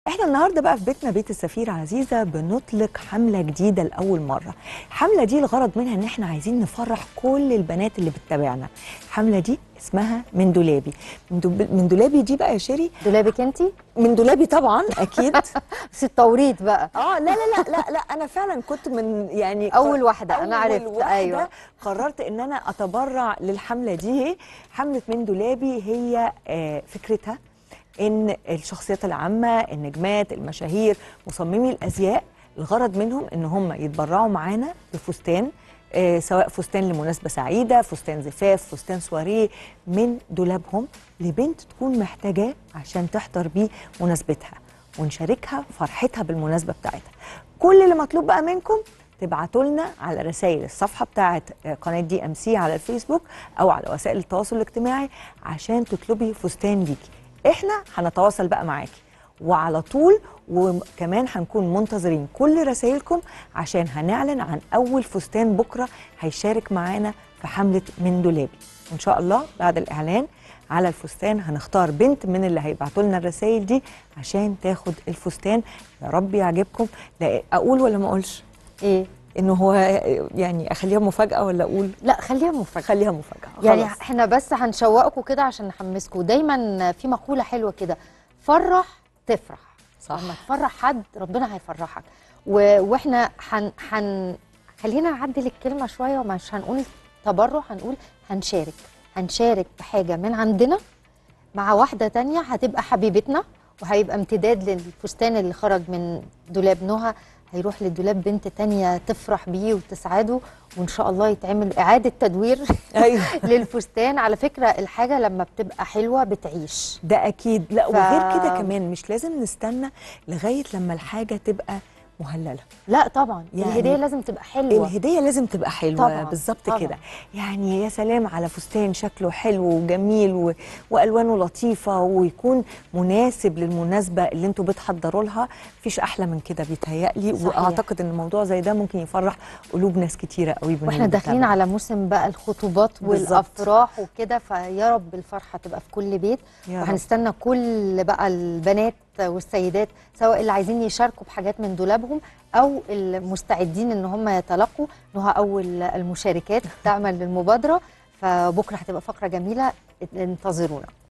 احنا النهارده بقى في بيتنا بيت السفيرة عزيزة بنطلق حملة جديدة لأول مرة الحملة دي الغرض منها ان احنا عايزين نفرح كل البنات اللي بتتابعنا الحملة دي اسمها من دولابي من, دو... من دولابي دي بقى يا شيري دولابك انت من دولابي طبعا اكيد بس التوريط بقى اه لا لا لا لا لا انا فعلا كنت من يعني أول واحدة، أنا أول عرفت، واحدة أيوة. قررت ان انا اتبرع للحمله دي حمله من دولابي هي آه، فكرتها ان الشخصيات العامه النجمات المشاهير مصممي الازياء الغرض منهم ان هم يتبرعوا معانا بفستان آه، سواء فستان لمناسبه سعيده فستان زفاف فستان سواريه من دولابهم لبنت تكون محتاجاه عشان تحضر بيه مناسبتها ونشاركها فرحتها بالمناسبه بتاعتها كل اللي مطلوب بقى منكم تبعتوا لنا على رسائل الصفحه بتاعه قناه دي ام سي على الفيسبوك او على وسائل التواصل الاجتماعي عشان تطلبي فستان ليكي احنا هنتواصل بقى معاكي وعلى طول وكمان هنكون منتظرين كل رسائلكم عشان هنعلن عن اول فستان بكره هيشارك معانا في حمله من دولابي ان شاء الله بعد الاعلان على الفستان هنختار بنت من اللي هيبعتوا لنا الرسائل دي عشان تاخد الفستان يا رب يعجبكم لا اقول ولا ما اقولش ايه انه هو يعني اخليها مفاجاه ولا اقول لا خليها مفاجاه خليها مفاجاه يعني خلاص. احنا بس هنشوقكم كده عشان نحمسكم دايما في مقوله حلوه كده فرح تفرح صح. لما تفرح حد ربنا هيفرحك و... واحنا هن... هن... خلينا نعدل الكلمه شويه ومش هنقول تبرع هنقول هنشارك هنشارك بحاجه من عندنا مع واحده تانية هتبقى حبيبتنا وهيبقى امتداد للفستان اللي خرج من دولاب نهى هيروح لدولاب بنت تانية تفرح بيه وتسعده وان شاء الله يتعمل اعاده تدوير ايوه للفستان على فكره الحاجه لما بتبقى حلوه بتعيش ده اكيد لا ف- وغير كده كمان مش لازم نستنى لغايه لما الحاجه تبقى مهلله لا طبعا يعني الهديه لازم تبقى حلوه الهديه لازم تبقى حلوه طبعاً، بالظبط طبعاً. كده يعني يا سلام على فستان شكله حلو وجميل و... والوانه لطيفه ويكون مناسب للمناسبه اللي انتوا بتحضروا لها مفيش احلى من كده بيتهيألي صحيح. واعتقد ان موضوع زي ده ممكن يفرح قلوب ناس كتيره قوي من واحنا اللي داخلين بتتابع. على موسم بقى الخطوبات بالظبط. والافراح وكده فيا رب الفرحه تبقى في كل بيت يا رب. وهنستنى كل بقى البنات والسيدات سواء اللي عايزين يشاركوا بحاجات من دولابهم او المستعدين ان هم يتلقوا نهى اول المشاركات تعمل للمبادره فبكره هتبقى فقره جميله انتظرونا